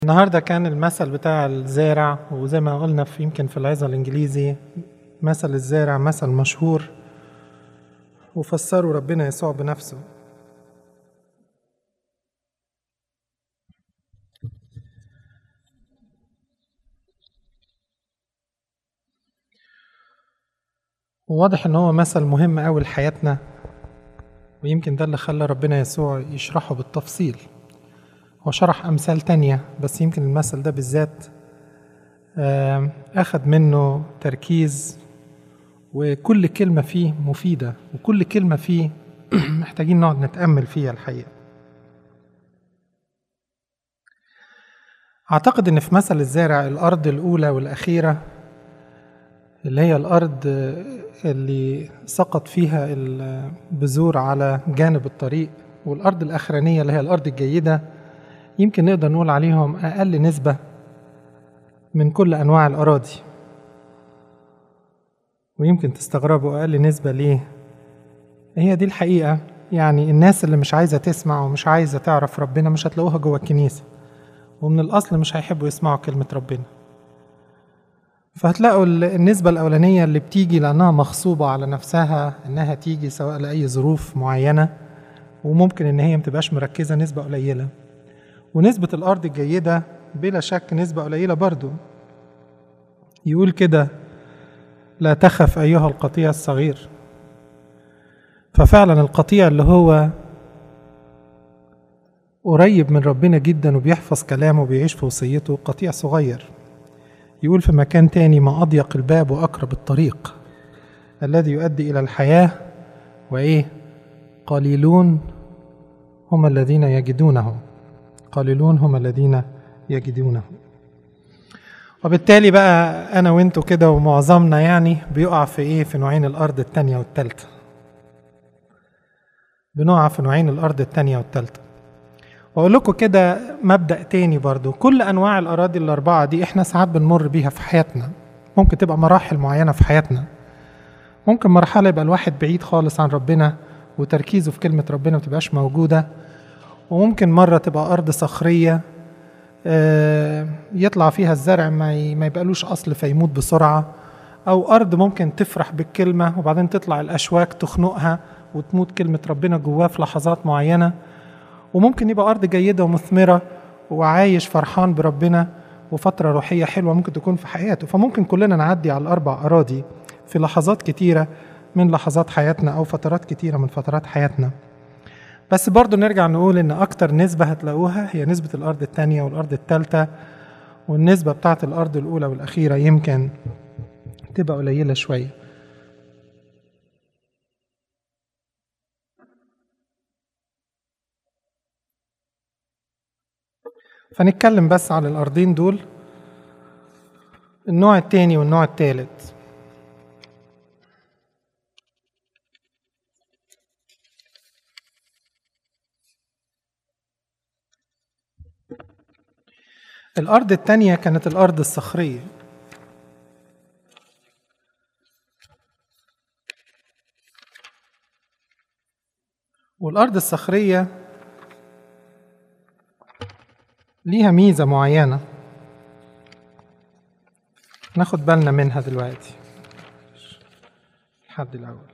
النهارده كان المثل بتاع الزارع وزي ما قلنا في يمكن في العظة الإنجليزي مثل الزارع مثل مشهور وفسره ربنا يسوع بنفسه وواضح ان هو مثل مهم قوي لحياتنا ويمكن ده اللي خلى ربنا يسوع يشرحه بالتفصيل هو شرح أمثال تانية بس يمكن المثل ده بالذات أخد منه تركيز وكل كلمة فيه مفيدة وكل كلمة فيه محتاجين نقعد نتأمل فيها الحقيقة أعتقد إن في مثل الزارع الأرض الأولى والأخيرة اللي هي الأرض اللي سقط فيها البذور على جانب الطريق والأرض الأخرانية اللي هي الأرض الجيدة يمكن نقدر نقول عليهم أقل نسبة من كل أنواع الأراضي ويمكن تستغربوا أقل نسبة ليه هي دي الحقيقة يعني الناس اللي مش عايزة تسمع ومش عايزة تعرف ربنا مش هتلاقوها جوه الكنيسة ومن الأصل مش هيحبوا يسمعوا كلمة ربنا فهتلاقوا النسبة الأولانية اللي بتيجي لأنها مغصوبة على نفسها إنها تيجي سواء لأي ظروف معينة وممكن إن هي متبقاش مركزة نسبة قليلة ونسبة الأرض الجيدة بلا شك نسبة قليلة برضو يقول كده لا تخف أيها القطيع الصغير ففعلا القطيع اللي هو قريب من ربنا جدا وبيحفظ كلامه وبيعيش في وصيته قطيع صغير يقول في مكان تاني ما أضيق الباب وأقرب الطريق الذي يؤدي إلى الحياة وإيه قليلون هم الذين يجدونه قليلون هم الذين يجدونه وبالتالي بقى أنا وأنتوا كده ومعظمنا يعني بيقع في إيه في نوعين الأرض التانية والتالتة بنقع في نوعين الأرض التانية والتالتة وأقول لكم كده مبدأ تاني برضو كل أنواع الأراضي الأربعة دي إحنا ساعات بنمر بيها في حياتنا ممكن تبقى مراحل معينة في حياتنا ممكن مرحلة يبقى الواحد بعيد خالص عن ربنا وتركيزه في كلمة ربنا متبقاش موجودة وممكن مرة تبقى أرض صخرية يطلع فيها الزرع ما يبقالوش أصل فيموت بسرعة أو أرض ممكن تفرح بالكلمة وبعدين تطلع الأشواك تخنقها وتموت كلمة ربنا جواه في لحظات معينة وممكن يبقى أرض جيدة ومثمرة وعايش فرحان بربنا وفترة روحية حلوة ممكن تكون في حياته فممكن كلنا نعدي على الأربع أراضي في لحظات كتيرة من لحظات حياتنا أو فترات كتيرة من فترات حياتنا بس برضو نرجع نقول إن أكتر نسبة هتلاقوها هي نسبة الأرض التانية والأرض التالتة والنسبة بتاعة الأرض الأولى والأخيرة يمكن تبقى قليلة شوية فنتكلم بس على الأرضين دول النوع التاني والنوع التالت الأرض التانية كانت الأرض الصخرية والأرض الصخرية ليها ميزة معينة ناخد بالنا منها دلوقتي الحد الأول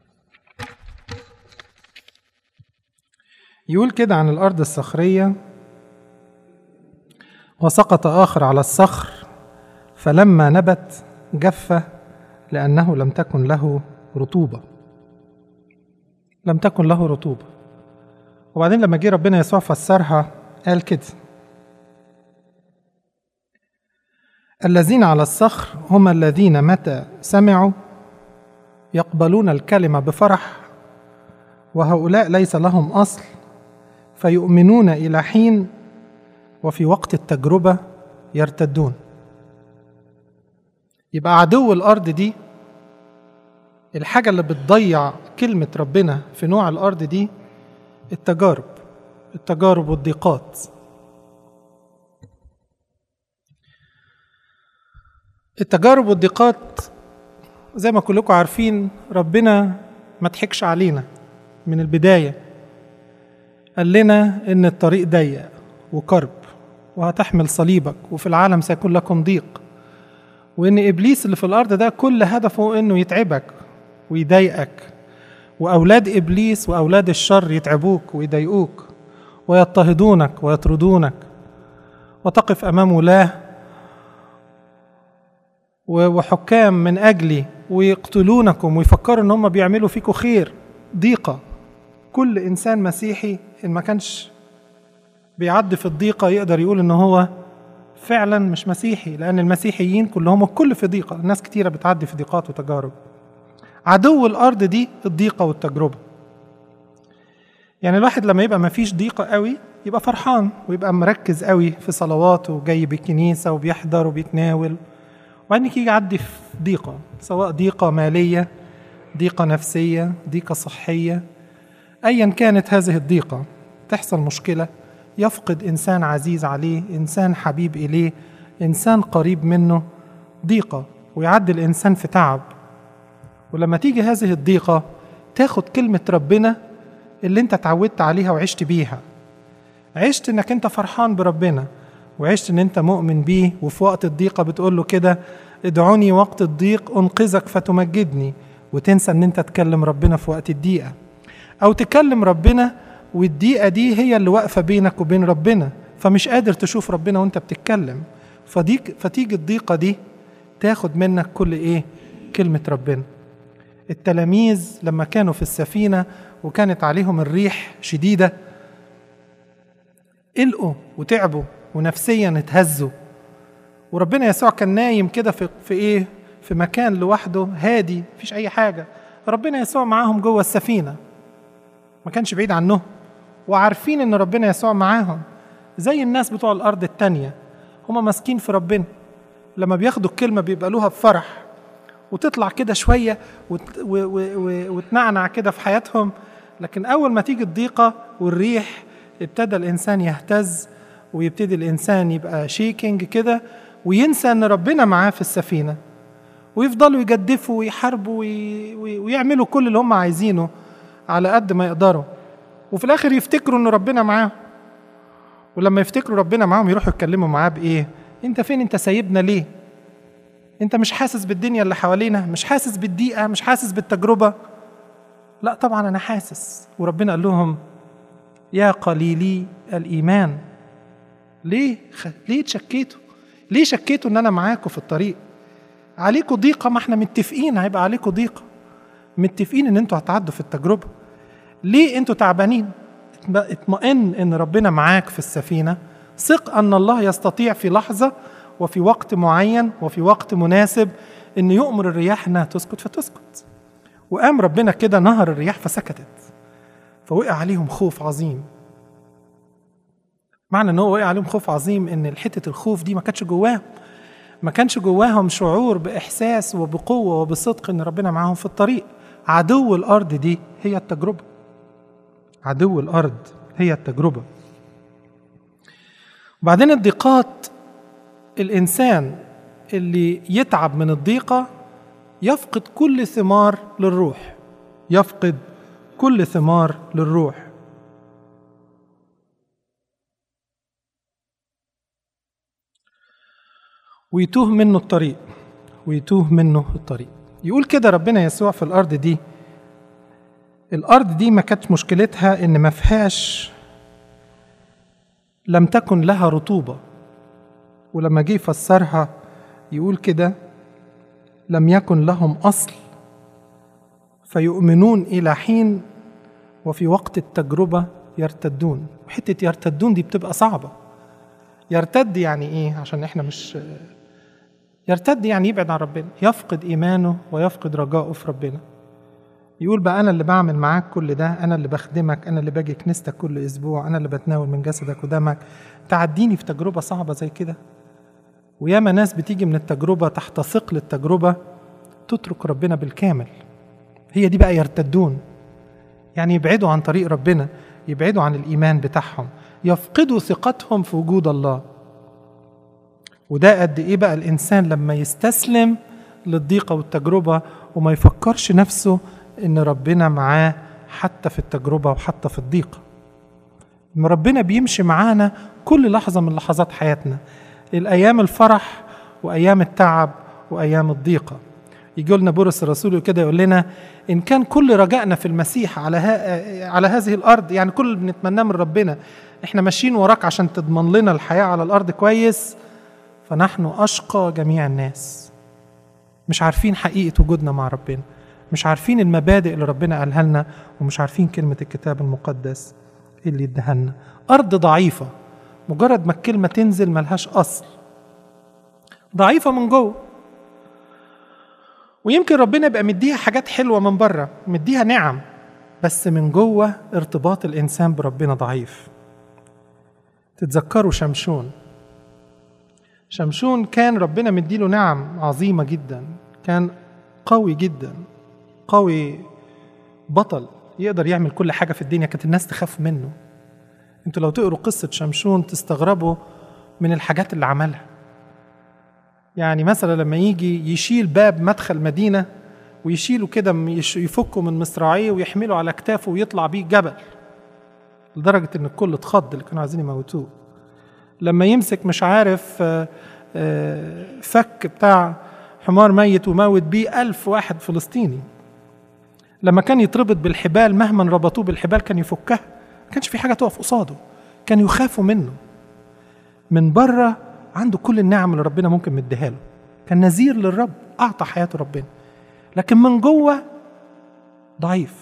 يقول كده عن الأرض الصخرية وسقط آخر على الصخر فلما نبت جف لأنه لم تكن له رطوبة لم تكن له رطوبة وبعدين لما جه ربنا يسوع فسرها قال كده الذين على الصخر هم الذين متى سمعوا يقبلون الكلمة بفرح وهؤلاء ليس لهم أصل فيؤمنون إلى حين وفي وقت التجربة يرتدون يبقى عدو الأرض دي الحاجة اللي بتضيع كلمة ربنا في نوع الأرض دي التجارب التجارب والضيقات التجارب والضيقات زي ما كلكم عارفين ربنا ما ضحكش علينا من البداية قال لنا إن الطريق ضيق وكرب وهتحمل صليبك وفي العالم سيكون لكم ضيق وان ابليس اللي في الارض ده كل هدفه انه يتعبك ويضايقك واولاد ابليس واولاد الشر يتعبوك ويضايقوك ويضطهدونك ويطردونك وتقف امام ولاه وحكام من اجلي ويقتلونكم ويفكروا ان هم بيعملوا فيكم خير ضيقه كل انسان مسيحي ان ما كانش بيعدي في الضيقه يقدر يقول ان هو فعلا مش مسيحي لان المسيحيين كلهم الكل في ضيقه ناس كتيره بتعدي في ضيقات وتجارب عدو الارض دي الضيقه والتجربه يعني الواحد لما يبقى ما فيش ضيقه قوي يبقى فرحان ويبقى مركز قوي في صلواته وجاي بالكنيسه وبيحضر وبيتناول وبعدين يجي يعدي في ضيقه سواء ضيقه ماليه ضيقه نفسيه ضيقه صحيه ايا كانت هذه الضيقه تحصل مشكله يفقد انسان عزيز عليه انسان حبيب اليه انسان قريب منه ضيقه ويعدي الانسان في تعب ولما تيجي هذه الضيقه تاخد كلمه ربنا اللي انت اتعودت عليها وعشت بيها عشت انك انت فرحان بربنا وعشت ان انت مؤمن بيه وفي وقت الضيقه بتقول له كده ادعوني وقت الضيق انقذك فتمجدني وتنسى ان انت تكلم ربنا في وقت الضيقه او تكلم ربنا والضيقه دي هي اللي واقفه بينك وبين ربنا فمش قادر تشوف ربنا وانت بتتكلم فديك فتيجي الضيقه دي تاخد منك كل ايه كلمه ربنا التلاميذ لما كانوا في السفينه وكانت عليهم الريح شديده قلقوا وتعبوا ونفسيا اتهزوا وربنا يسوع كان نايم كده في في ايه في مكان لوحده هادي مفيش اي حاجه ربنا يسوع معاهم جوه السفينه ما كانش بعيد عنهم وعارفين ان ربنا يسوع معاهم زي الناس بتوع الارض التانية هما ماسكين في ربنا لما بياخدوا الكلمه بيقبلوها بفرح وتطلع كده شويه وت... و... و... و... وتنعنع كده في حياتهم لكن اول ما تيجي الضيقه والريح ابتدى الانسان يهتز ويبتدي الانسان يبقى شيكينج كده وينسى ان ربنا معاه في السفينه ويفضلوا يجدفوا ويحاربوا وي... وي... ويعملوا كل اللي هم عايزينه على قد ما يقدروا وفي الاخر يفتكروا ان ربنا معاهم ولما يفتكروا ربنا معاهم يروحوا يتكلموا معاه بايه انت فين انت سايبنا ليه انت مش حاسس بالدنيا اللي حوالينا مش حاسس بالضيقه مش حاسس بالتجربه لا طبعا انا حاسس وربنا قال لهم يا قليلي الايمان ليه خ... ليه تشكيتوا ليه شكيتوا ان انا معاكم في الطريق عليكم ضيقه ما احنا متفقين هيبقى عليكم ضيقه متفقين ان انتوا هتعدوا في التجربه ليه انتوا تعبانين اطمئن ان ربنا معاك في السفينه ثق ان الله يستطيع في لحظه وفي وقت معين وفي وقت مناسب ان يؤمر الرياح انها تسكت فتسكت وقام ربنا كده نهر الرياح فسكتت فوقع عليهم خوف عظيم معنى ان هو وقع عليهم خوف عظيم ان حته الخوف دي ما كانتش جواهم ما كانش جواهم شعور باحساس وبقوه وبصدق ان ربنا معاهم في الطريق عدو الارض دي هي التجربه عدو الارض هي التجربه وبعدين الضيقات الانسان اللي يتعب من الضيقه يفقد كل ثمار للروح يفقد كل ثمار للروح ويتوه منه الطريق ويتوه منه الطريق يقول كده ربنا يسوع في الارض دي الارض دي ما كانت مشكلتها ان ما فيهاش لم تكن لها رطوبه ولما جه يفسرها يقول كده لم يكن لهم اصل فيؤمنون الى حين وفي وقت التجربه يرتدون حته يرتدون دي بتبقى صعبه يرتد يعني ايه عشان احنا مش يرتد يعني يبعد عن ربنا يفقد ايمانه ويفقد رجائه في ربنا يقول بقى انا اللي بعمل معاك كل ده انا اللي بخدمك انا اللي باجي كنيستك كل اسبوع انا اللي بتناول من جسدك ودمك تعديني في تجربه صعبه زي كده وياما ناس بتيجي من التجربه تحت ثقل التجربه تترك ربنا بالكامل هي دي بقى يرتدون يعني يبعدوا عن طريق ربنا يبعدوا عن الايمان بتاعهم يفقدوا ثقتهم في وجود الله وده قد ايه بقى الانسان لما يستسلم للضيقه والتجربه وما يفكرش نفسه ان ربنا معاه حتى في التجربه وحتى في الضيقه لما ربنا بيمشي معانا كل لحظة من لحظات حياتنا الأيام الفرح وأيام التعب وأيام الضيقة يجي لنا بولس الرسول كده يقول لنا إن كان كل رجائنا في المسيح على ها على هذه الأرض يعني كل اللي بنتمناه من ربنا إحنا ماشيين وراك عشان تضمن لنا الحياة على الأرض كويس فنحن أشقى جميع الناس مش عارفين حقيقة وجودنا مع ربنا مش عارفين المبادئ اللي ربنا قالها لنا ومش عارفين كلمة الكتاب المقدس اللي اداها لنا أرض ضعيفة مجرد ما الكلمة تنزل ملهاش أصل ضعيفة من جوه ويمكن ربنا يبقى مديها حاجات حلوة من بره مديها نعم بس من جوه ارتباط الإنسان بربنا ضعيف تتذكروا شمشون شمشون كان ربنا مديله نعم عظيمة جدا كان قوي جدا قوي بطل يقدر يعمل كل حاجة في الدنيا كانت الناس تخاف منه انتوا لو تقروا قصة شمشون تستغربوا من الحاجات اللي عملها يعني مثلا لما يجي يشيل باب مدخل مدينة ويشيله كده يفكه من مصراعيه ويحمله على كتافه ويطلع بيه جبل لدرجة إن الكل اتخض اللي كانوا عايزين يموتوه لما يمسك مش عارف فك بتاع حمار ميت وموت بيه ألف واحد فلسطيني لما كان يتربط بالحبال مهما ربطوه بالحبال كان يفكها ما كانش في حاجة تقف قصاده كان يخافوا منه من بره عنده كل النعم اللي ربنا ممكن مديها له كان نذير للرب أعطى حياته ربنا لكن من جوه ضعيف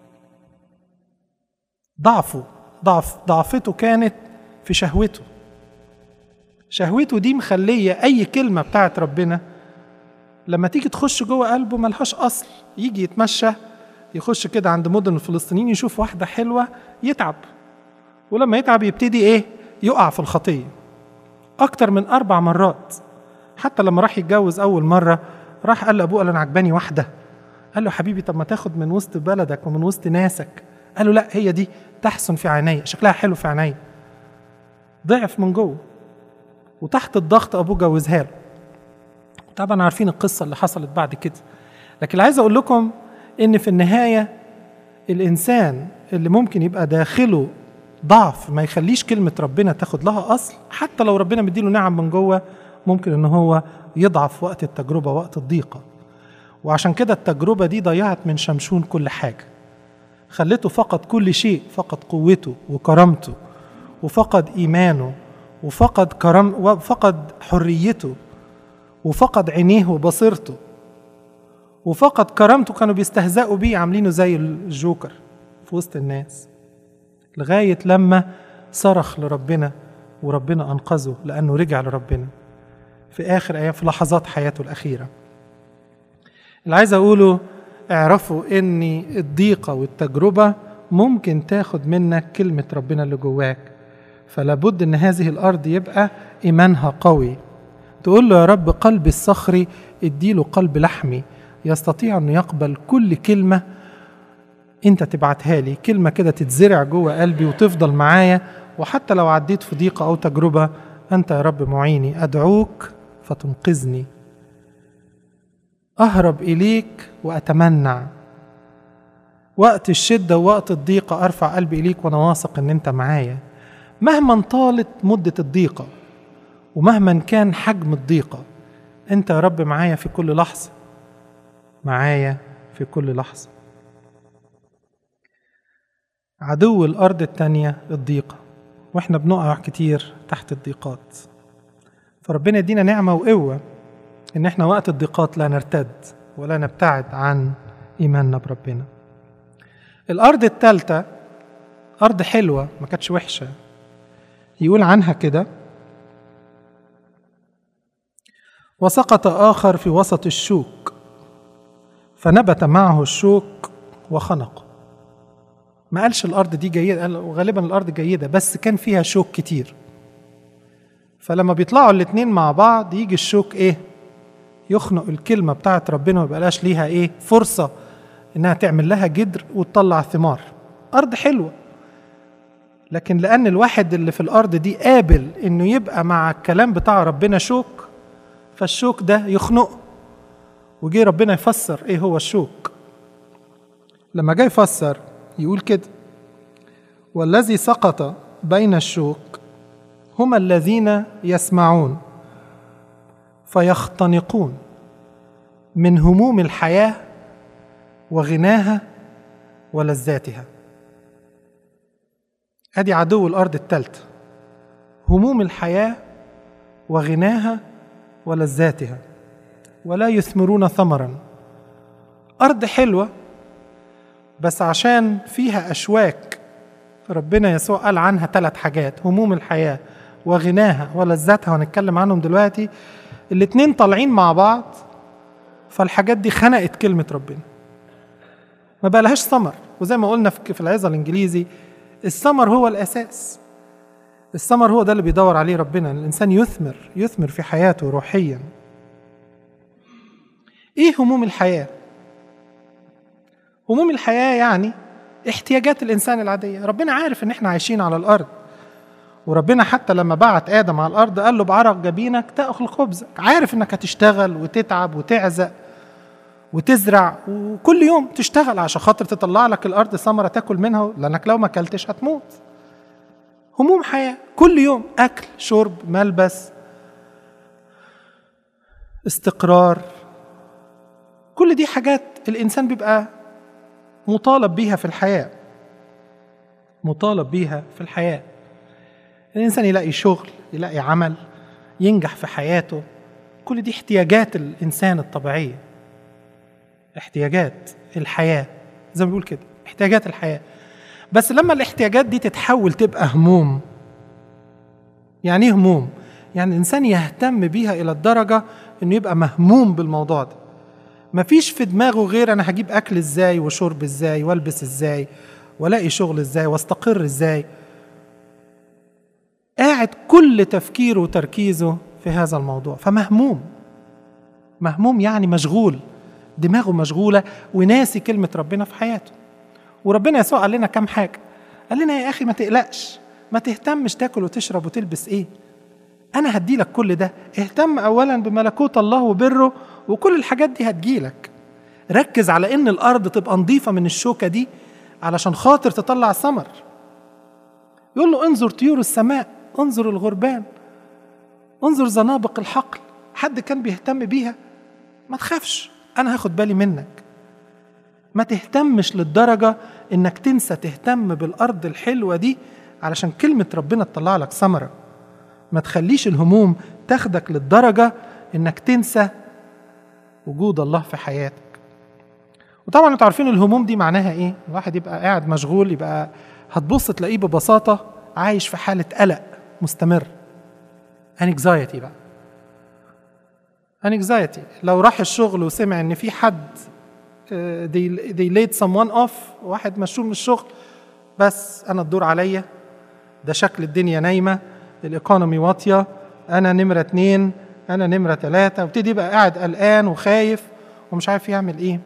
ضعفه ضعف ضعفته كانت في شهوته شهوته دي مخلية أي كلمة بتاعت ربنا لما تيجي تخش جوه قلبه ملهاش أصل يجي يتمشى يخش كده عند مدن الفلسطينيين يشوف واحدة حلوة يتعب ولما يتعب يبتدي إيه يقع في الخطية أكتر من أربع مرات حتى لما راح يتجوز أول مرة راح قال لأبوه قال أنا عجباني واحدة قال له حبيبي طب ما تاخد من وسط بلدك ومن وسط ناسك قال له لا هي دي تحسن في عيني شكلها حلو في عيني ضعف من جوه وتحت الضغط ابوه جوزها له طبعا عارفين القصه اللي حصلت بعد كده لكن اللي عايز اقول لكم ان في النهايه الانسان اللي ممكن يبقى داخله ضعف ما يخليش كلمه ربنا تاخد لها اصل حتى لو ربنا مديله نعم من جوه ممكن ان هو يضعف وقت التجربه وقت الضيقه وعشان كده التجربه دي ضيعت من شمشون كل حاجه خلته فقد كل شيء فقد قوته وكرامته وفقد ايمانه وفقد كرم وفقد حريته وفقد عينيه وبصيرته وفقد كرامته كانوا بيستهزئوا بيه عاملينه زي الجوكر في وسط الناس لغاية لما صرخ لربنا وربنا أنقذه لأنه رجع لربنا في آخر أيام في لحظات حياته الأخيرة اللي عايز أقوله اعرفوا ان الضيقه والتجربه ممكن تاخد منك كلمه ربنا اللي جواك فلا بد ان هذه الارض يبقى ايمانها قوي تقول له يا رب قلبي الصخري اديله قلب لحمي يستطيع انه يقبل كل كلمه انت تبعتها لي كلمه كده تتزرع جوه قلبي وتفضل معايا وحتى لو عديت في ضيقه او تجربه انت يا رب معيني ادعوك فتنقذني أهرب إليك وأتمنع وقت الشدة ووقت الضيقة أرفع قلبي إليك وأنا واثق إن أنت معايا مهما طالت مدة الضيقة ومهما كان حجم الضيقة أنت يا رب معايا في كل لحظة معايا في كل لحظة عدو الأرض التانية الضيقة وإحنا بنقع كتير تحت الضيقات فربنا يدينا نعمة وقوة ان احنا وقت الضيقات لا نرتد ولا نبتعد عن ايماننا بربنا الارض الثالثه ارض حلوه ما كانتش وحشه يقول عنها كده وسقط اخر في وسط الشوك فنبت معه الشوك وخنق ما قالش الارض دي جيده قال غالبا الارض جيده بس كان فيها شوك كتير فلما بيطلعوا الاتنين مع بعض يجي الشوك ايه يخنق الكلمه بتاعت ربنا وما يبقاش ليها ايه فرصه انها تعمل لها جدر وتطلع ثمار ارض حلوه لكن لان الواحد اللي في الارض دي قابل انه يبقى مع الكلام بتاع ربنا شوك فالشوك ده يخنقه وجي ربنا يفسر ايه هو الشوك لما جاي يفسر يقول كده والذي سقط بين الشوك هم الذين يسمعون فيختنقون من هموم الحياه وغناها ولذاتها ادي عدو الارض الثالثه هموم الحياه وغناها ولذاتها ولا يثمرون ثمرا ارض حلوه بس عشان فيها اشواك ربنا يسوع قال عنها ثلاث حاجات هموم الحياه وغناها ولذاتها هنتكلم عنهم دلوقتي الاتنين طالعين مع بعض فالحاجات دي خنقت كلمه ربنا ما بقى لهاش ثمر وزي ما قلنا في العظه الانجليزي الثمر هو الاساس الثمر هو ده اللي بيدور عليه ربنا الانسان يثمر يثمر في حياته روحيا ايه هموم الحياه هموم الحياه يعني احتياجات الانسان العاديه ربنا عارف ان احنا عايشين على الارض وربنا حتى لما بعت ادم على الارض قال له بعرق جبينك تاكل خبزك عارف انك هتشتغل وتتعب وتعزق وتزرع وكل يوم تشتغل عشان خاطر تطلع لك الارض ثمره تاكل منها لانك لو ما اكلتش هتموت هموم حياه كل يوم اكل شرب ملبس استقرار كل دي حاجات الانسان بيبقى مطالب بيها في الحياه مطالب بيها في الحياه الانسان يلاقي شغل يلاقي عمل ينجح في حياته كل دي احتياجات الانسان الطبيعيه احتياجات الحياه زي ما بيقول كده احتياجات الحياه بس لما الاحتياجات دي تتحول تبقى هموم يعني ايه هموم يعني الانسان يهتم بيها الى الدرجه انه يبقى مهموم بالموضوع ده مفيش في دماغه غير انا هجيب اكل ازاي وشرب ازاي والبس ازاي والاقي شغل ازاي واستقر ازاي قاعد كل تفكيره وتركيزه في هذا الموضوع فمهموم مهموم يعني مشغول دماغه مشغولة وناسي كلمة ربنا في حياته وربنا يسوع قال لنا كام حاجة قال لنا يا أخي ما تقلقش ما تهتمش تاكل وتشرب وتلبس إيه أنا هدي لك كل ده اهتم أولا بملكوت الله وبره وكل الحاجات دي هتجيلك ركز على إن الأرض تبقى نظيفة من الشوكة دي علشان خاطر تطلع ثمر يقول له انظر طيور السماء انظر الغربان انظر زنابق الحقل حد كان بيهتم بيها ما تخافش انا هاخد بالي منك ما تهتمش للدرجة انك تنسى تهتم بالارض الحلوة دي علشان كلمة ربنا تطلع لك ثمرة ما تخليش الهموم تاخدك للدرجة انك تنسى وجود الله في حياتك وطبعا انتوا عارفين الهموم دي معناها ايه الواحد يبقى قاعد مشغول يبقى هتبص تلاقيه ببساطة عايش في حالة قلق مستمر انكزايتي بقى انكزايتي لو راح الشغل وسمع ان في حد they, they laid someone off واحد مشوه من الشغل بس انا الدور عليا ده شكل الدنيا نايمه الايكونومي واطيه انا نمره اتنين انا نمره ثلاثه وابتدي يبقى قاعد قلقان وخايف ومش عارف يعمل ايه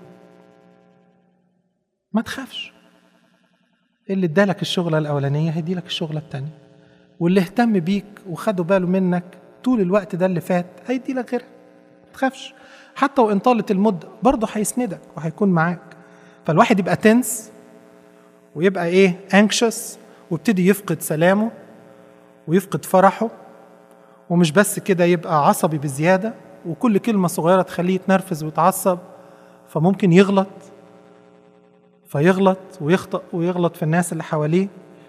ما تخافش اللي ادالك الشغله الاولانيه هيديلك الشغله الثانيه واللي اهتم بيك وخدوا باله منك طول الوقت ده اللي فات هيديلك غيرها ما تخافش حتى وان طالت المده برضه هيسندك وهيكون معاك فالواحد يبقى تنس ويبقى ايه انكشس ويبتدي يفقد سلامه ويفقد فرحه ومش بس كده يبقى عصبي بزياده وكل كلمه صغيره تخليه يتنرفز ويتعصب فممكن يغلط فيغلط ويخطئ ويغلط في الناس اللي حواليه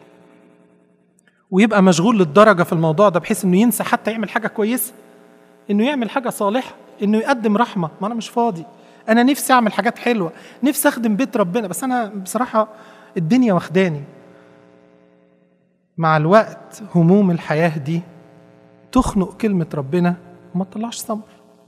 ويبقى مشغول للدرجة في الموضوع ده بحيث انه ينسى حتى يعمل حاجة كويسة انه يعمل حاجة صالحة انه يقدم رحمة ما انا مش فاضي انا نفسي اعمل حاجات حلوة نفسي اخدم بيت ربنا بس انا بصراحة الدنيا واخداني مع الوقت هموم الحياة دي تخنق كلمة ربنا وما تطلعش ثمر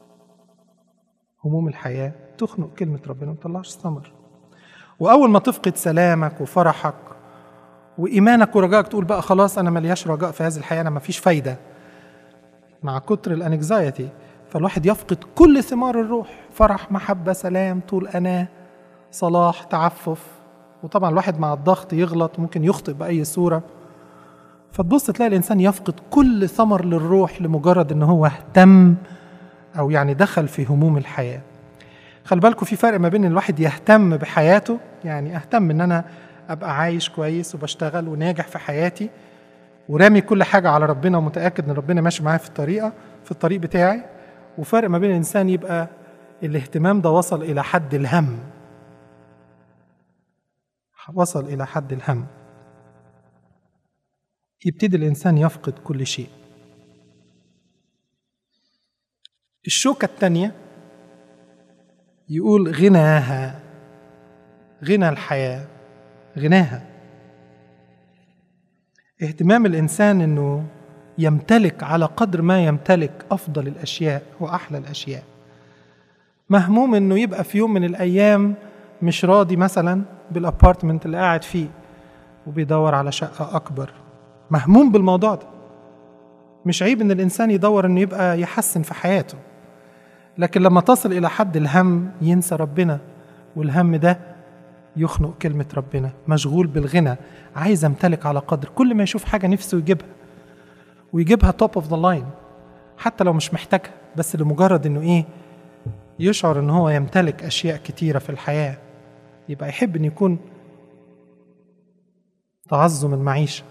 هموم الحياة تخنق كلمة ربنا وما تطلعش ثمر وأول ما تفقد سلامك وفرحك وإيمانك ورجائك تقول بقى خلاص أنا ملياش رجاء في هذه الحياة أنا مفيش فايدة مع كتر الانكزايتي فالواحد يفقد كل ثمار الروح فرح محبة سلام طول أناة صلاح تعفف وطبعا الواحد مع الضغط يغلط ممكن يخطئ بأي صورة فتبص تلاقي الإنسان يفقد كل ثمر للروح لمجرد إن هو اهتم أو يعني دخل في هموم الحياة خلي بالكم في فرق ما بين الواحد يهتم بحياته يعني اهتم ان انا ابقى عايش كويس وبشتغل وناجح في حياتي ورامي كل حاجة على ربنا ومتأكد إن ربنا ماشي معايا في الطريقة في الطريق بتاعي وفرق ما بين الإنسان يبقى الاهتمام ده وصل إلى حد الهم وصل إلى حد الهم يبتدي الإنسان يفقد كل شيء الشوكة الثانية يقول غناها غنى الحياة غناها اهتمام الإنسان إنه يمتلك على قدر ما يمتلك أفضل الأشياء وأحلى الأشياء مهموم إنه يبقى في يوم من الأيام مش راضي مثلا بالأبارتمنت اللي قاعد فيه وبيدور على شقة أكبر مهموم بالموضوع ده مش عيب إن الإنسان يدور إنه يبقى يحسن في حياته لكن لما تصل إلى حد الهم ينسى ربنا والهم ده يخنق كلمة ربنا مشغول بالغنى عايز امتلك على قدر كل ما يشوف حاجة نفسه يجيبها ويجيبها توب اوف ذا لاين حتى لو مش محتاجها بس لمجرد انه ايه يشعر ان هو يمتلك اشياء كتيرة في الحياة يبقى يحب ان يكون تعظم المعيشة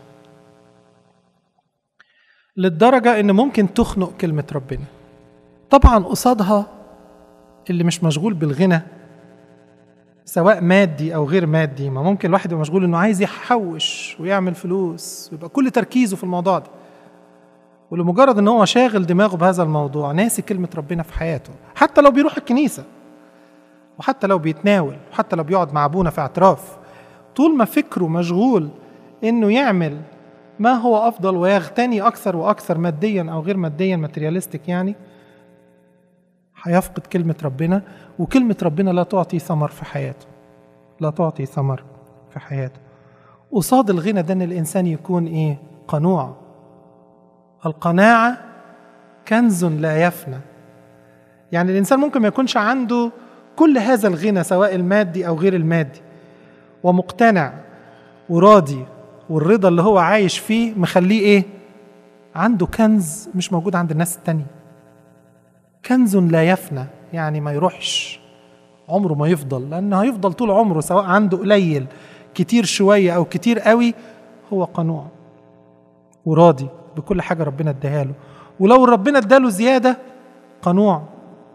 للدرجة ان ممكن تخنق كلمة ربنا طبعا قصادها اللي مش مشغول بالغنى سواء مادي او غير مادي ما ممكن الواحد يبقى مشغول انه عايز يحوش ويعمل فلوس ويبقى كل تركيزه في الموضوع ده ولمجرد ان هو شاغل دماغه بهذا الموضوع ناسي كلمه ربنا في حياته حتى لو بيروح الكنيسه وحتى لو بيتناول وحتى لو بيقعد مع ابونا في اعتراف طول ما فكره مشغول انه يعمل ما هو افضل ويغتني اكثر واكثر ماديا او غير ماديا ماترياليستيك يعني هيفقد كلمة ربنا وكلمة ربنا لا تعطي ثمر في حياته لا تعطي ثمر في حياته قصاد الغنى ده ان الانسان يكون ايه قنوع القناعة كنز لا يفنى يعني الانسان ممكن ما يكونش عنده كل هذا الغنى سواء المادي او غير المادي ومقتنع وراضي والرضا اللي هو عايش فيه مخليه ايه عنده كنز مش موجود عند الناس التانيه كنز لا يفنى يعني ما يروحش عمره ما يفضل لأنه هيفضل طول عمره سواء عنده قليل كتير شوية أو كتير قوي هو قنوع وراضي بكل حاجة ربنا اداها له ولو ربنا اداله زيادة قنوع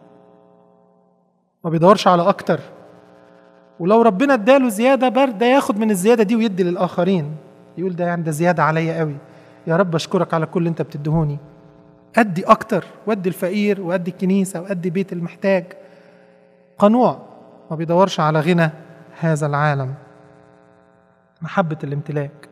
ما بيدورش على أكتر ولو ربنا اداله زيادة برد ياخد من الزيادة دي ويدي للآخرين يقول ده يعني ده زيادة عليا قوي يا رب أشكرك على كل اللي أنت بتدهوني أدي أكتر وأدي الفقير وأدي الكنيسة وأدي بيت المحتاج قنوع ما بيدورش على غنى هذا العالم محبة الامتلاك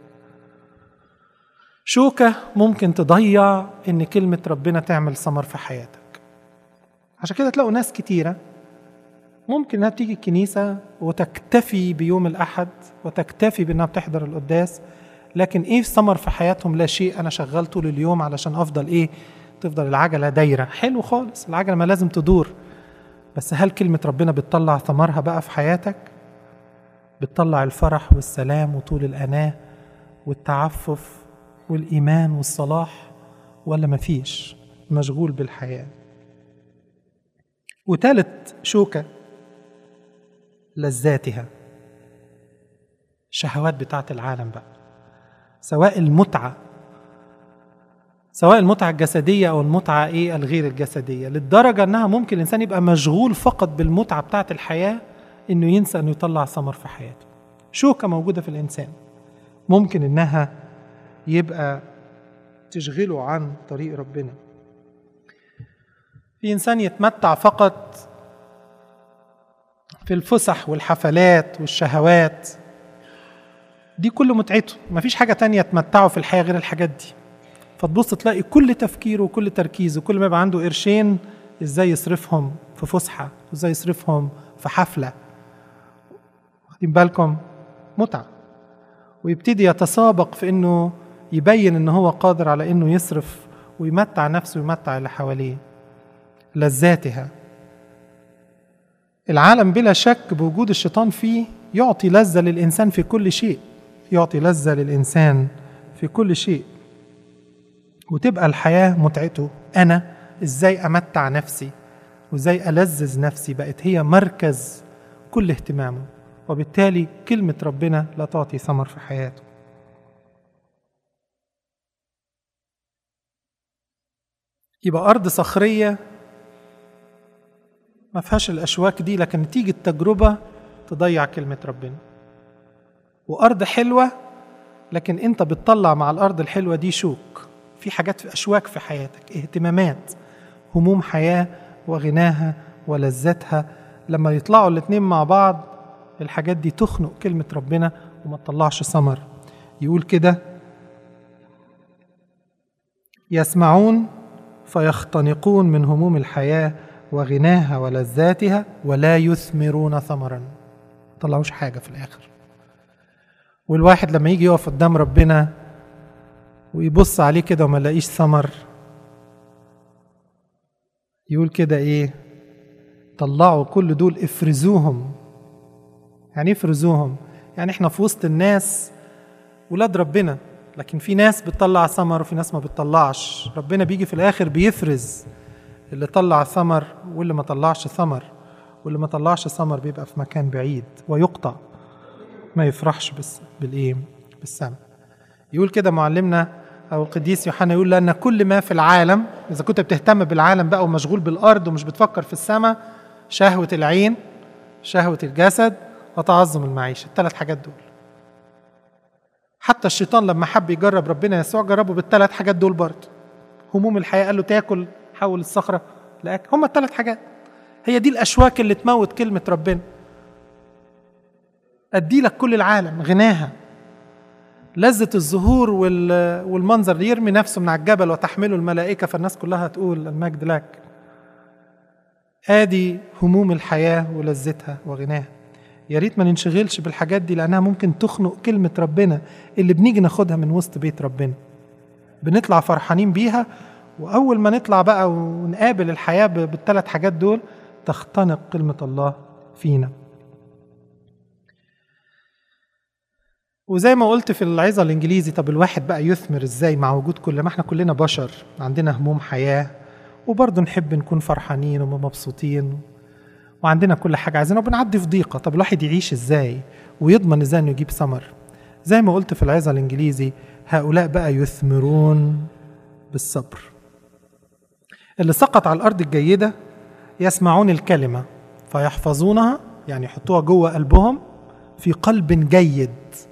شوكة ممكن تضيع إن كلمة ربنا تعمل ثمر في حياتك عشان كده تلاقوا ناس كتيرة ممكن إنها تيجي الكنيسة وتكتفي بيوم الأحد وتكتفي بإنها بتحضر القداس لكن إيه ثمر في حياتهم لا شيء أنا شغال طول اليوم علشان أفضل إيه تفضل العجلة دايرة حلو خالص العجلة ما لازم تدور بس هل كلمة ربنا بتطلع ثمرها بقى في حياتك بتطلع الفرح والسلام وطول الأناة والتعفف والإيمان والصلاح ولا مفيش مشغول بالحياة وتالت شوكة لذاتها الشهوات بتاعت العالم بقى سواء المتعة سواء المتعة الجسدية أو المتعة إيه الغير الجسدية للدرجة أنها ممكن الإنسان يبقى مشغول فقط بالمتعة بتاعة الحياة إنه ينسى إنه يطلع ثمر في حياته شوكة موجودة في الإنسان ممكن إنها يبقى تشغله عن طريق ربنا في إنسان يتمتع فقط في الفسح والحفلات والشهوات دي كل متعته مفيش حاجة تانية تمتعه في الحياة غير الحاجات دي فتبص تلاقي كل تفكيره وكل تركيزه كل ما يبقى عنده قرشين ازاي يصرفهم في فسحة وازاي يصرفهم في حفلة واخدين بالكم متعة ويبتدي يتسابق في انه يبين ان هو قادر على انه يصرف ويمتع نفسه ويمتع اللي حواليه لذاتها العالم بلا شك بوجود الشيطان فيه يعطي لذة للإنسان في كل شيء يعطي لذة للإنسان في كل شيء وتبقى الحياة متعته أنا إزاي أمتع نفسي وإزاي ألذذ نفسي بقت هي مركز كل اهتمامه وبالتالي كلمة ربنا لا تعطي ثمر في حياته يبقى أرض صخرية ما فيهاش الأشواك دي لكن تيجي التجربة تضيع كلمة ربنا وأرض حلوة لكن أنت بتطلع مع الأرض الحلوة دي شوك في حاجات في أشواك في حياتك اهتمامات هموم حياة وغناها ولذتها لما يطلعوا الاتنين مع بعض الحاجات دي تخنق كلمة ربنا وما تطلعش ثمر يقول كده يسمعون فيختنقون من هموم الحياة وغناها ولذاتها ولا يثمرون ثمرا طلعوش حاجة في الآخر والواحد لما يجي يقف قدام ربنا ويبص عليه كده وما لاقيش ثمر يقول كده ايه طلعوا كل دول افرزوهم يعني افرزوهم يعني احنا في وسط الناس ولاد ربنا لكن في ناس بتطلع ثمر وفي ناس ما بتطلعش ربنا بيجي في الاخر بيفرز اللي طلع ثمر واللي ما طلعش ثمر واللي ما طلعش ثمر بيبقى في مكان بعيد ويقطع ما يفرحش بس بالايه بالسمع يقول كده معلمنا او القديس يوحنا يقول لان كل ما في العالم اذا كنت بتهتم بالعالم بقى ومشغول بالارض ومش بتفكر في السماء شهوه العين شهوه الجسد وتعظم المعيشه الثلاث حاجات دول حتى الشيطان لما حب يجرب ربنا يسوع جربه بالثلاث حاجات دول برضه هموم الحياه قال له تاكل حول الصخره لاكل هم الثلاث حاجات هي دي الاشواك اللي تموت كلمه ربنا ادي لك كل العالم غناها لذة الظهور والمنظر يرمي نفسه من على الجبل وتحمله الملائكة فالناس كلها تقول المجد لك ادي هموم الحياة ولذتها وغناها يا ريت ما ننشغلش بالحاجات دي لانها ممكن تخنق كلمة ربنا اللي بنيجي ناخدها من وسط بيت ربنا بنطلع فرحانين بيها واول ما نطلع بقى ونقابل الحياة بالثلاث حاجات دول تختنق كلمة الله فينا وزي ما قلت في العظة الإنجليزي طب الواحد بقى يثمر إزاي مع وجود كل ما إحنا كلنا بشر عندنا هموم حياة وبرضه نحب نكون فرحانين ومبسوطين وعندنا كل حاجة عايزينها وبنعدي في ضيقة طب الواحد يعيش إزاي ويضمن إزاي إنه يجيب ثمر زي ما قلت في العظة الإنجليزي هؤلاء بقى يثمرون بالصبر اللي سقط على الأرض الجيدة يسمعون الكلمة فيحفظونها يعني يحطوها جوه قلبهم في قلب جيد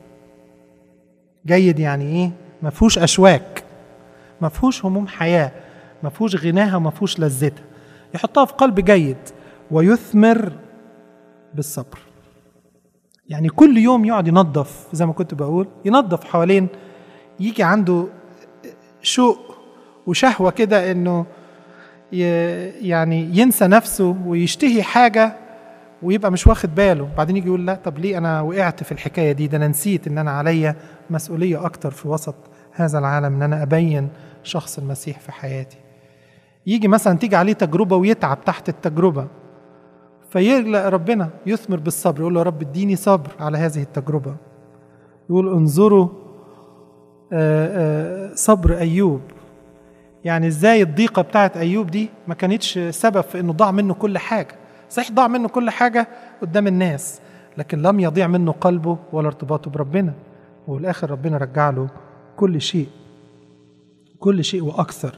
جيد يعني ايه ما فيهوش اشواك ما فيهوش هموم حياه ما فيهوش غناها وما فيهوش لذتها يحطها في قلب جيد ويثمر بالصبر يعني كل يوم يقعد ينظف زي ما كنت بقول ينظف حوالين يجي عنده شوق وشهوه كده انه يعني ينسى نفسه ويشتهي حاجه ويبقى مش واخد باله بعدين يجي يقول لا طب ليه انا وقعت في الحكايه دي ده انا نسيت ان انا عليا مسؤوليه اكتر في وسط هذا العالم ان انا ابين شخص المسيح في حياتي يجي مثلا تيجي عليه تجربه ويتعب تحت التجربه فيلقى ربنا يثمر بالصبر يقول له يا رب اديني صبر على هذه التجربه يقول انظروا صبر ايوب يعني ازاي الضيقه بتاعت ايوب دي ما كانتش سبب في انه ضاع منه كل حاجه صحيح ضاع منه كل حاجة قدام الناس لكن لم يضيع منه قلبه ولا ارتباطه بربنا والآخر ربنا رجع له كل شيء كل شيء وأكثر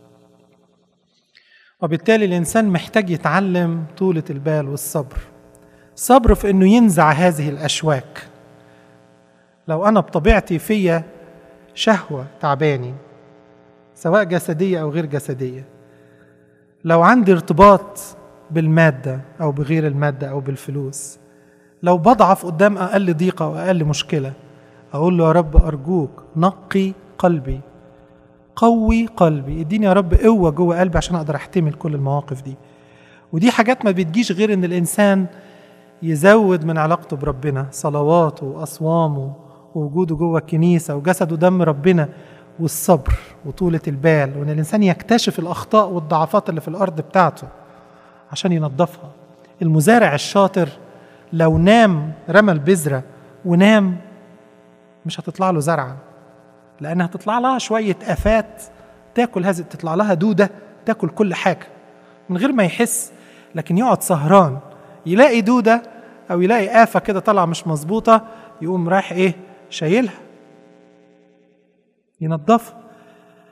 وبالتالي الإنسان محتاج يتعلم طولة البال والصبر صبر في أنه ينزع هذه الأشواك لو أنا بطبيعتي فيا شهوة تعباني سواء جسدية أو غير جسدية لو عندي ارتباط بالمادة أو بغير المادة أو بالفلوس لو بضعف قدام أقل ضيقة أو أقل مشكلة أقول له يا رب أرجوك نقي قلبي قوي قلبي اديني يا رب قوة جوه قلبي عشان أقدر أحتمل كل المواقف دي ودي حاجات ما بتجيش غير إن الإنسان يزود من علاقته بربنا صلواته وأصوامه ووجوده جوه الكنيسة وجسده دم ربنا والصبر وطولة البال وإن الإنسان يكتشف الأخطاء والضعفات اللي في الأرض بتاعته عشان ينظفها المزارع الشاطر لو نام رمى البذرة ونام مش هتطلع له زرعة لأنها هتطلع لها شوية آفات تاكل هذه تطلع لها دودة تاكل كل حاجة من غير ما يحس لكن يقعد سهران يلاقي دودة أو يلاقي آفة كده طالعة مش مظبوطة يقوم رايح إيه شايلها ينظفها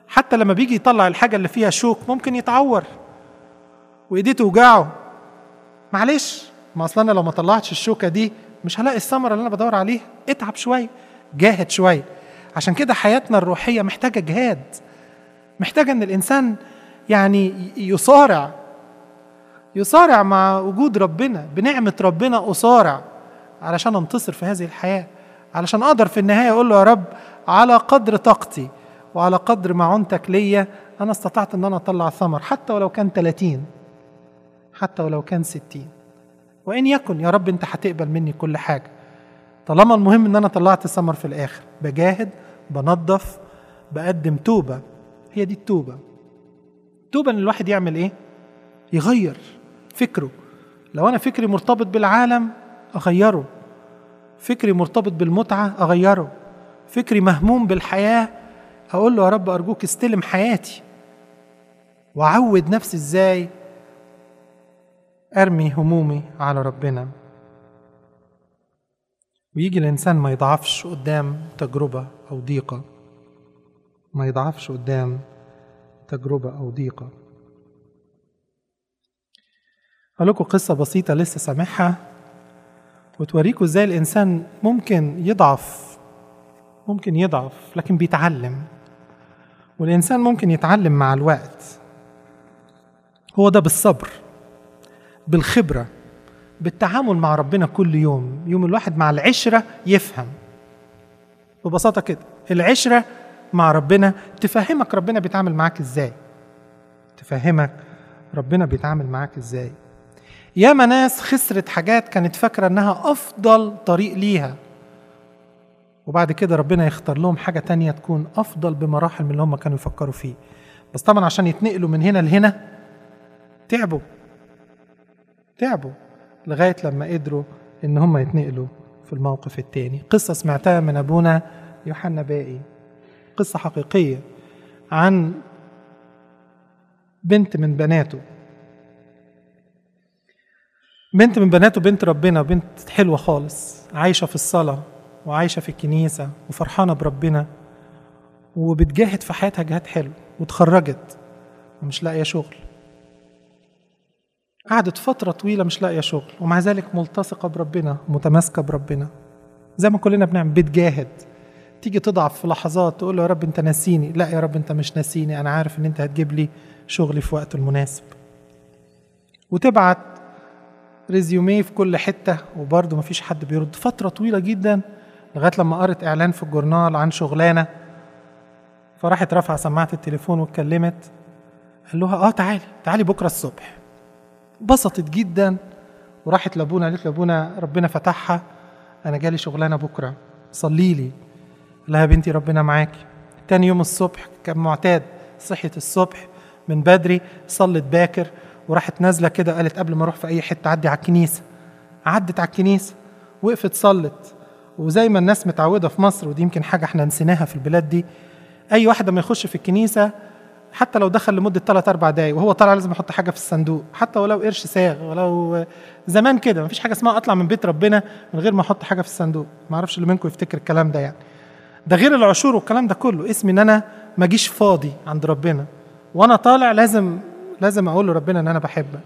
حتى لما بيجي يطلع الحاجة اللي فيها شوك ممكن يتعور وإيديه توجعه معلش ما أصلا أنا لو ما طلعتش الشوكة دي مش هلاقي الثمرة اللي أنا بدور عليها اتعب شوية جاهد شوية عشان كده حياتنا الروحية محتاجة جهاد محتاجة إن الإنسان يعني يصارع يصارع مع وجود ربنا بنعمة ربنا أصارع علشان أنتصر في هذه الحياة علشان أقدر في النهاية أقول له يا رب على قدر طاقتي وعلى قدر معونتك ليا أنا استطعت إن أنا أطلع ثمر حتى ولو كان 30 حتى ولو كان 60 وإن يكن يا رب أنت هتقبل مني كل حاجة طالما المهم إن أنا طلعت ثمر في الآخر بجاهد بنظف بقدم توبة هي دي التوبة توبة إن الواحد يعمل إيه؟ يغير فكره لو أنا فكري مرتبط بالعالم أغيره فكري مرتبط بالمتعة أغيره فكري مهموم بالحياة أقول له يا رب أرجوك استلم حياتي وأعود نفسي إزاي أرمي همومي على ربنا ويجي الإنسان ما يضعفش قدام تجربة أو ضيقة ما يضعفش قدام تجربة أو ضيقة أقول لكم قصة بسيطة لسه سامعها وتوريكم ازاي الانسان ممكن يضعف ممكن يضعف لكن بيتعلم والانسان ممكن يتعلم مع الوقت هو ده بالصبر بالخبره بالتعامل مع ربنا كل يوم يوم الواحد مع العشره يفهم ببساطه كده العشره مع ربنا تفهمك ربنا بيتعامل معاك ازاي تفهمك ربنا بيتعامل معاك ازاي ياما ناس خسرت حاجات كانت فاكرة إنها أفضل طريق ليها وبعد كده ربنا يختار لهم حاجة تانية تكون أفضل بمراحل من اللي هم كانوا يفكروا فيه بس طبعا عشان يتنقلوا من هنا لهنا تعبوا تعبوا لغاية لما قدروا إن هم يتنقلوا في الموقف التاني قصة سمعتها من أبونا يوحنا باقي قصة حقيقية عن بنت من بناته بنت من بناته بنت ربنا بنت حلوة خالص عايشة في الصلاة وعايشة في الكنيسة وفرحانة بربنا وبتجاهد في حياتها جهاد حلو واتخرجت ومش لاقية شغل قعدت فترة طويلة مش لاقية شغل ومع ذلك ملتصقة بربنا متماسكة بربنا زي ما كلنا بنعمل بتجاهد تيجي تضعف في لحظات تقول له يا رب انت ناسيني لا يا رب انت مش ناسيني انا عارف ان انت هتجيب لي شغلي في وقته المناسب وتبعت ريزيوميه في كل حتة وبرضه مفيش حد بيرد فترة طويلة جدا لغاية لما قرت إعلان في الجورنال عن شغلانة فراحت رافعة سماعة التليفون واتكلمت قال لها اه تعالي تعالي بكرة الصبح بسطت جدا وراحت لابونا قالت لابونا ربنا فتحها انا جالي شغلانه بكره صلي لي لها بنتي ربنا معاكي تاني يوم الصبح كان معتاد صحيت الصبح من بدري صلت باكر وراحت نازله كده قالت قبل ما اروح في اي حته عدي على الكنيسه عدت على الكنيسه وقفت صلت وزي ما الناس متعوده في مصر ودي يمكن حاجه احنا نسيناها في البلاد دي اي واحد ما يخش في الكنيسه حتى لو دخل لمده 3 4 دقايق وهو طالع لازم يحط حاجه في الصندوق حتى ولو قرش ساغ ولو زمان كده مفيش حاجه اسمها اطلع من بيت ربنا من غير ما احط حاجه في الصندوق ما اعرفش اللي منكم يفتكر الكلام ده يعني ده غير العشور والكلام ده كله اسمي ان انا ما اجيش فاضي عند ربنا وانا طالع لازم لازم اقول لربنا ان انا بحبك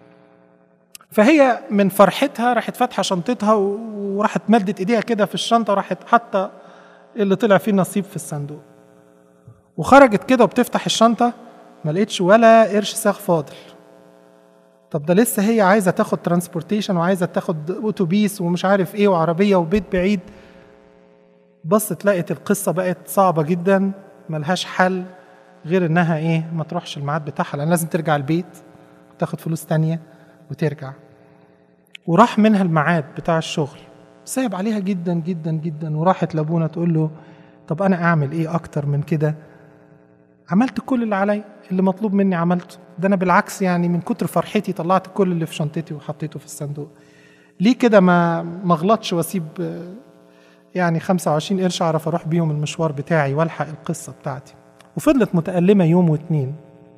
فهي من فرحتها راحت فاتحه شنطتها وراحت مدت ايديها كده في الشنطه وراحت حاطه اللي طلع فيه نصيب في الصندوق وخرجت كده وبتفتح الشنطه ما لقيتش ولا قرش ساغ فاضل طب ده لسه هي عايزه تاخد ترانسبورتيشن وعايزه تاخد اتوبيس ومش عارف ايه وعربيه وبيت بعيد بصت لقيت القصه بقت صعبه جدا ملهاش حل غير انها ايه ما تروحش الميعاد بتاعها لان لازم ترجع البيت وتاخد فلوس تانية وترجع وراح منها الميعاد بتاع الشغل صعب عليها جدا جدا جدا وراحت لابونا تقول له طب انا اعمل ايه اكتر من كده عملت كل اللي عليا اللي مطلوب مني عملته ده انا بالعكس يعني من كتر فرحتي طلعت كل اللي في شنطتي وحطيته في الصندوق ليه كده ما ما اغلطش واسيب يعني 25 قرش اعرف اروح بيهم المشوار بتاعي والحق القصه بتاعتي وفضلت متألمة يوم واتنين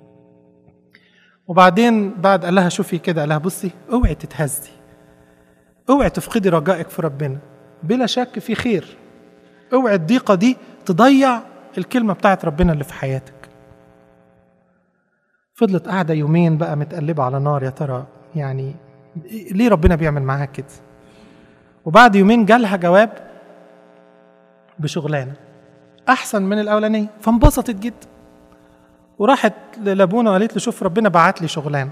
وبعدين بعد قال لها شوفي كده قال لها بصي اوعي تتهزي اوعي تفقدي رجائك في ربنا بلا شك في خير اوعي الضيقة دي تضيع الكلمة بتاعت ربنا اللي في حياتك فضلت قاعدة يومين بقى متقلبة على نار يا ترى يعني ليه ربنا بيعمل معاها كده وبعد يومين جالها جواب بشغلانة أحسن من الأولانية فانبسطت جدا وراحت لابونا وقالت له شوف ربنا بعت لي شغلانة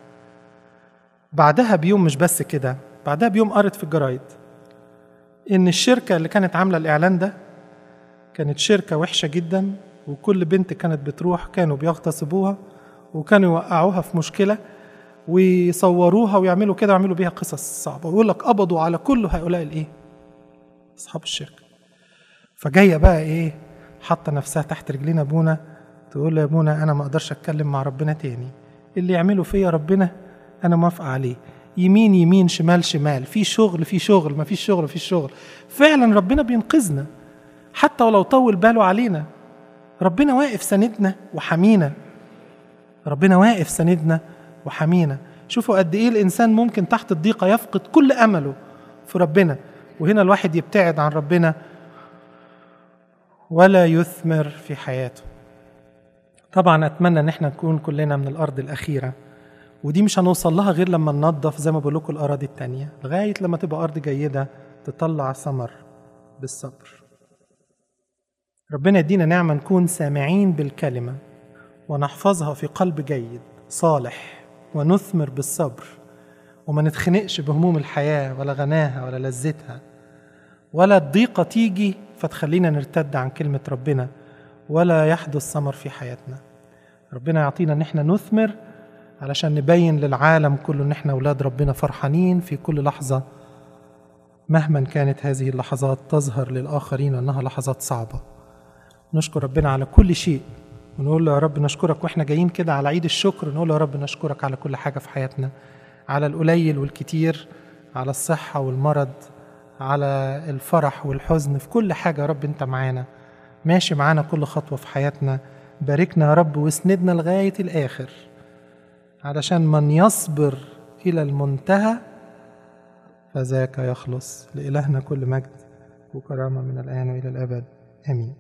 بعدها بيوم مش بس كده بعدها بيوم قرت في الجرايد إن الشركة اللي كانت عاملة الإعلان ده كانت شركة وحشة جدا وكل بنت كانت بتروح كانوا بيغتصبوها وكانوا يوقعوها في مشكلة ويصوروها ويعملوا كده ويعملوا بيها قصص صعبة ويقول لك قبضوا على كل هؤلاء الإيه؟ أصحاب الشركة فجاية بقى إيه؟ حاطة نفسها تحت رجلين أبونا تقول له يا ابونا أنا ما أقدرش أتكلم مع ربنا تاني اللي يعمله فيا ربنا أنا موافقة عليه يمين يمين شمال شمال في شغل في شغل ما فيش شغل في شغل فعلا ربنا بينقذنا حتى ولو طول باله علينا ربنا واقف سندنا وحمينا ربنا واقف سندنا وحمينا شوفوا قد ايه الانسان ممكن تحت الضيقه يفقد كل امله في ربنا وهنا الواحد يبتعد عن ربنا ولا يثمر في حياته طبعا اتمنى ان احنا نكون كلنا من الارض الاخيره ودي مش هنوصل لها غير لما ننظف زي ما بقول لكم الاراضي التانية لغايه لما تبقى ارض جيده تطلع ثمر بالصبر ربنا يدينا نعمه نكون سامعين بالكلمه ونحفظها في قلب جيد صالح ونثمر بالصبر وما نتخنقش بهموم الحياه ولا غناها ولا لذتها ولا الضيقه تيجي فتخلينا نرتد عن كلمه ربنا ولا يحدث ثمر في حياتنا ربنا يعطينا ان احنا نثمر علشان نبين للعالم كله ان احنا اولاد ربنا فرحانين في كل لحظه مهما كانت هذه اللحظات تظهر للاخرين انها لحظات صعبه نشكر ربنا على كل شيء ونقول له يا رب نشكرك واحنا جايين كده على عيد الشكر نقول له يا رب نشكرك على كل حاجه في حياتنا على القليل والكتير على الصحه والمرض على الفرح والحزن في كل حاجه يا رب انت معانا ماشي معانا كل خطوه في حياتنا باركنا يا رب واسندنا لغايه الاخر علشان من يصبر الى المنتهى فذاك يخلص لالهنا كل مجد وكرامه من الان والى الابد امين